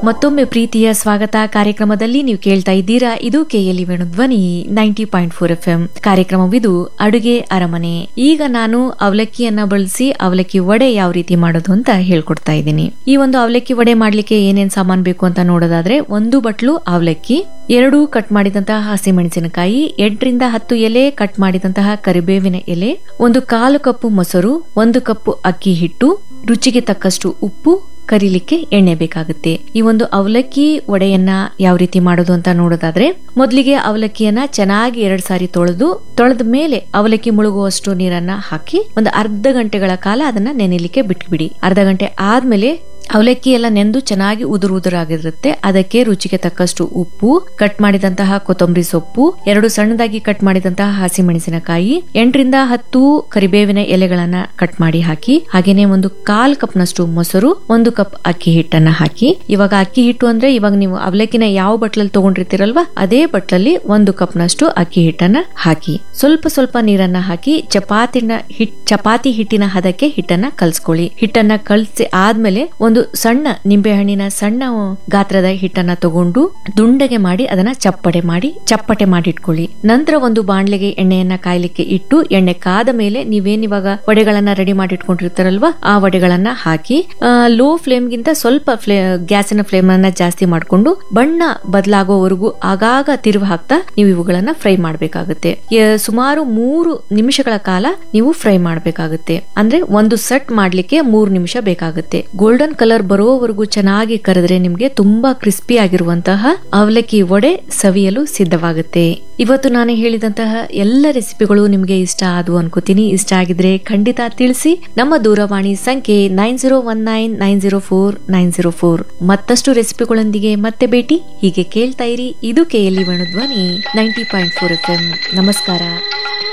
ಮತ್ತೊಮ್ಮೆ ಪ್ರೀತಿಯ ಸ್ವಾಗತ ಕಾರ್ಯಕ್ರಮದಲ್ಲಿ ನೀವು ಕೇಳ್ತಾ ಇದ್ದೀರಾ ಇದು KLE Venu Dhwani ninety point four F M ಕಾರ್ಯಕ್ರಮವಿದು ಅಡುಗೆ ಅರಮನೆ ಈಗ ನಾನು ಅವಲಕ್ಕಿಯನ್ನ ಬಳಸಿ ಅವಲಕ್ಕಿ ವಡೆ ಯಾವ ರೀತಿ ಮಾಡೋದು ಅಂತ ಹೇಳ್ಕೊಡ್ತಾ ಇದ್ದೀನಿ ಈ ಒಂದು ಅವಲಕ್ಕಿ ವಡೆ ಮಾಡ್ಲಿಕ್ಕೆ ಏನೇನ್ ಸಾಮಾನ್ ಬೇಕು ಅಂತ ನೋಡೋದಾದ್ರೆ ಒಂದು ಬಟ್ಲು ಅವಲಕ್ಕಿ ಎರಡು ಕಟ್ ಮಾಡಿದಂತಹ ಹಸಿಮೆಣಸಿನಕಾಯಿ ಎಂಟರಿಂದ ಹತ್ತು ಎಲೆ ಕಟ್ ಮಾಡಿದಂತಹ ಕರಿಬೇವಿನ ಎಲೆ ಒಂದು ಕಾಲು ಕಪ್ಪು ಮೊಸರು ಒಂದು ಕಪ್ಪು ಅಕ್ಕಿ ಹಿಟ್ಟು ರುಚಿಗೆ ತಕ್ಕಷ್ಟು ಉಪ್ಪು ಕರಿಲಿಕ್ಕೆ ಎಣ್ಣೆ ಬೇಕಾಗುತ್ತೆ ಈ ಒಂದು ಅವಲಕ್ಕಿ ವಡೆಯನ್ನ ಯಾವ ರೀತಿ ಮಾಡೋದು ಅಂತ ನೋಡೋದಾದ್ರೆ ಮೊದಲಿಗೆ ಅವಲಕ್ಕಿಯನ್ನ ಚೆನ್ನಾಗಿ ಎರಡ್ ಸಾರಿ ತೊಳೆದು ತೊಳೆದ ಮೇಲೆ ಅವಲಕ್ಕಿ ಮುಳುಗುವಷ್ಟು ನೀರನ್ನ ಹಾಕಿ ಒಂದು ಅರ್ಧ ಗಂಟೆಗಳ ಕಾಲ ಅದನ್ನ ನೆನೆಲಿಕ್ಕೆ ಬಿಟ್ಬಿಡಿ ಅರ್ಧ ಗಂಟೆ ಆದ್ಮೇಲೆ ಅವಲಕ್ಕಿ ಎಲ್ಲ ನೆಂದು ಚೆನ್ನಾಗಿ ಉದುರು ಉದುರಾಗಿರುತ್ತೆ ಅದಕ್ಕೆ ರುಚಿಗೆ ತಕ್ಕಷ್ಟು ಉಪ್ಪು ಕಟ್ ಮಾಡಿದಂತಹ ಕೊತ್ತಂಬರಿ ಸೊಪ್ಪು ಎರಡು ಸಣ್ಣದಾಗಿ ಕಟ್ ಮಾಡಿದಂತಹ ಹಸಿಮೆಣಸಿನಕಾಯಿ ಎಂಟರಿಂದ ಹತ್ತು ಕರಿಬೇವಿನ ಎಲೆಗಳನ್ನ ಕಟ್ ಮಾಡಿ ಹಾಕಿ ಹಾಗೇನೆ ಒಂದು ಕಾಲ್ ಕಪ್ ನಷ್ಟು ಮೊಸರು ಒಂದು ಕಪ್ ಅಕ್ಕಿ ಹಿಟ್ಟನ್ನ ಹಾಕಿ ಇವಾಗ ಅಕ್ಕಿ ಹಿಟ್ಟು ಅಂದ್ರೆ ಇವಾಗ ನೀವು ಅವಲಕ್ಕಿನ ಯಾವ ಬಟ್ಲಲ್ಲಿ ತಗೊಂಡಿರ್ತೀರಲ್ವಾ ಅದೇ ಬಟ್ಲಲ್ಲಿ ಒಂದು ಕಪ್ ನಷ್ಟು ಅಕ್ಕಿ ಹಿಟ್ಟನ್ನ ಹಾಕಿ ಸ್ವಲ್ಪ ಸ್ವಲ್ಪ ನೀರನ್ನ ಹಾಕಿ ಚಪಾತಿನ ಹಿಟ್ ಚಪಾತಿ ಹಿಟ್ಟಿನ ಹದಕ್ಕೆ ಹಿಟ್ಟನ್ನ ಕಲ್ಸ್ಕೊಳ್ಳಿ ಹಿಟ್ಟನ್ನ ಕಲ್ಸಿ ಆದ್ಮೇಲೆ ಒಂದು ಸಣ್ಣ ನಿಂಬೆಹಣ್ಣಿನ ಸಣ್ಣ ಗಾತ್ರದ ಹಿಟ್ಟನ್ನ ತಗೊಂಡು ದುಂಡಗೆ ಮಾಡಿ ಅದನ್ನ ಚಪ್ಪಟೆ ಮಾಡಿ ಚಪ್ಪಟೆ ಮಾಡಿ ಇಟ್ಕೊಳ್ಳಿ ನಂತರ ಒಂದು ಬಾಣ್ಲೆಗೆ ಎಣ್ಣೆಯನ್ನ ಕಾಯ್ಲಿಕ್ಕೆ ಇಟ್ಟು ಎಣ್ಣೆ ಕಾದ ಮೇಲೆ ನೀವೇನ್ ಇವಾಗ ವಡೆಗಳನ್ನ ರೆಡಿ ಮಾಡಿ ಇಟ್ಕೊಂಡಿರ್ತಾರಲ್ವಾ ಆ ವಡೆಗಳನ್ನ ಹಾಕಿ ಲೋ ಫ್ಲೇಮ್ ಗಿಂತ ಸ್ವಲ್ಪ ಫ್ಲೇ ಗ್ಯಾಸಿನ ಫ್ಲೇಮ್ ಅನ್ನ ಜಾಸ್ತಿ ಮಾಡ್ಕೊಂಡು ಬಣ್ಣ ಬದಲಾಗೋವರೆಗೂ ಆಗಾಗ ತಿರುವು ಹಾಕ್ತಾ ನೀವು ಇವುಗಳನ್ನ ಫ್ರೈ ಮಾಡ್ಬೇಕಾಗುತ್ತೆ ಯ- ಸುಮಾರು ಮೂರು ನಿಮಿಷಗಳ ಕಾಲ ನೀವು ಫ್ರೈ ಮಾಡ್ಬೇಕಾಗುತ್ತೆ ಅಂದ್ರೆ ಒಂದು ಸೆಟ್ ಮಾಡ್ಲಿಕ್ಕೆ ಮೂರು ನಿಮಿಷ ಬೇಕಾಗುತ್ತೆ ಗೋಲ್ಡನ್ ಕಲರ್ ಬರೋವರೆಗೂ ಚೆನ್ನಾಗಿ ಕರೆದ್ರೆ ನಿಮ್ಗೆ ತುಂಬಾ ಕ್ರಿಸ್ಪಿ ಆಗಿರುವಂತಹ ಅವಲಕ್ಕಿ ವಡೆ ಸವಿಯಲು ಸಿದ್ಧವಾಗುತ್ತೆ ಇವತ್ತು ನಾನು ಹೇಳಿದಂತಹ ಎಲ್ಲ ರೆಸಿಪಿಗಳು ನಿಮ್ಗೆ ಇಷ್ಟ ಆದವು ಅನ್ಕೋತೀನಿ ಇಷ್ಟ ಆಗಿದ್ರೆ ಖಂಡಿತ ತಿಳಿಸಿ ನಮ್ಮ ದೂರವಾಣಿ ಸಂಖ್ಯೆ nine zero one nine nine zero four nine zero four ಮತ್ತಷ್ಟು ರೆಸಿಪಿಗಳೊಂದಿಗೆ ಮತ್ತೆ ಭೇಟಿ ಹೀಗೆ ಕೇಳ್ತಾ ಇರಿ ಇದು KLE Venu Dhwani ninety point four F M ನಮಸ್ಕಾರ